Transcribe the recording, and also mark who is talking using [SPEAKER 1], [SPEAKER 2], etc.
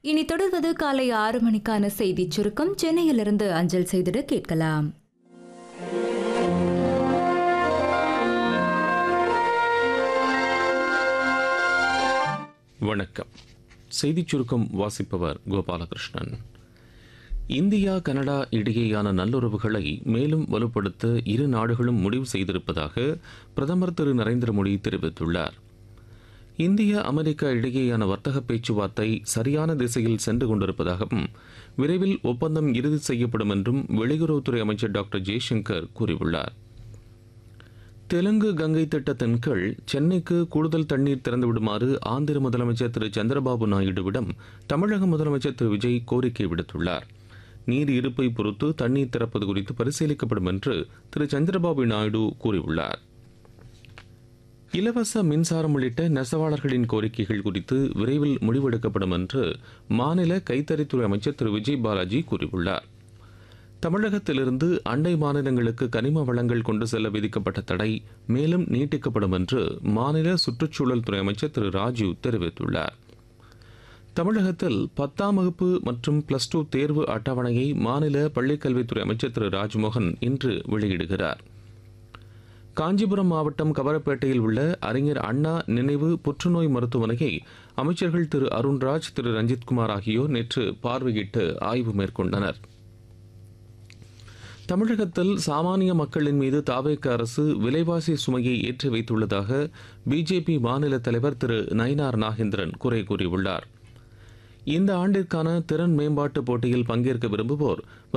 [SPEAKER 1] இனி தொடர்வது காலை ஆறு மணிக்கான செய்திச் சுருக்கம் சென்னையிலிருந்து அஞ்சல் செய்திட கேட்கலாம்
[SPEAKER 2] வணக்கம் செய்திச் சுருக்கம் வாசிப்பவர் கோபாலகிருஷ்ணன் இந்தியா கனடா இடையேயான நல்லுறவுகளை மேலும் வலுப்படுத்த இரு நாடுகளும் முடிவு செய்திருப்பதாக பிரதமர் திரு நரேந்திர மோடி தெரிவித்துள்ளார் இந்தியா அமெரிக்கா இடையேயான வர்த்தக பேச்சுவார்த்தை சரியான திசையில் சென்று கொண்டிருப்பதாகவும் விரைவில் ஒப்பந்தம் இறுதி செய்யப்படும் என்றும் வெளியுறவுத்துறை அமைச்சர் டாக்டர் ஜெய்சங்கர் கூறியுள்ளார் தெலுங்கு கங்கை திட்டத்தின் கீழ் சென்னைக்கு கூடுதல் தண்ணீர் திறந்துவிடுமாறு ஆந்திர முதலமைச்சர் திரு சந்திரபாபு நாயுடுவிடம் தமிழக முதலமைச்சர் திரு விஜய் கோரிக்கை விடுத்துள்ளார் நீர் இருப்பை பொறுத்து தண்ணீர் திறப்பது குறித்து பரிசீலிக்கப்படும் என்று திரு சந்திரபாபு நாயுடு கூறியுள்ளார் இலவச மின்சாரம் உள்ளிட்ட நெசவாளர்களின் கோரிக்கைகள் குறித்து விரைவில் முடிவெடுக்கப்படும் என்று மாநில கைத்தறித்துறை அமைச்சர் திரு விஜய் பாலாஜி கூறியுள்ளார் தமிழகத்திலிருந்து அண்டை மாநிலங்களுக்கு கனிம வளங்கள் கொண்டு செல்ல விதிக்கப்பட்ட தடை மேலும் நீட்டிக்கப்படும் என்று மாநில சுற்றுச்சூழல் துறை அமைச்சர் திரு ராஜீவ் தெரிவித்துள்ளார் தமிழகத்தில் பத்தாம் வகுப்பு மற்றும் பிளஸ் டூ தேர்வு அட்டவணையை மாநில பள்ளிக்கல்வித்துறை அமைச்சர் திரு ராஜ்மோகன் இன்று வெளியிடுகிறார் காஞ்சிபுரம் மாவட்டம் கவரப்பேட்டையில் உள்ள அறிஞர் அண்ணா நினைவு புற்றுநோய் மருத்துவமனையை அமைச்சர்கள் திரு அருண்ராஜ் திரு ரஞ்சித்குமார் ஆகியோர் நேற்று பார்வையிட்டு ஆய்வு மேற்கொண்டனர் தமிழகத்தில் சாமானிய மக்களின் மீது தாவேக்க அரசு விலைவாசி சுமையை ஏற்றி வைத்துள்ளதாக பிஜேபி மாநில தலைவர் திரு நயினார் நாகேந்திரன் குறை கூறியுள்ளார் இந்த ஆண்டிற்கான திறன் மேம்பாட்டு போட்டியில் பங்கேற்க விரும்புவோர்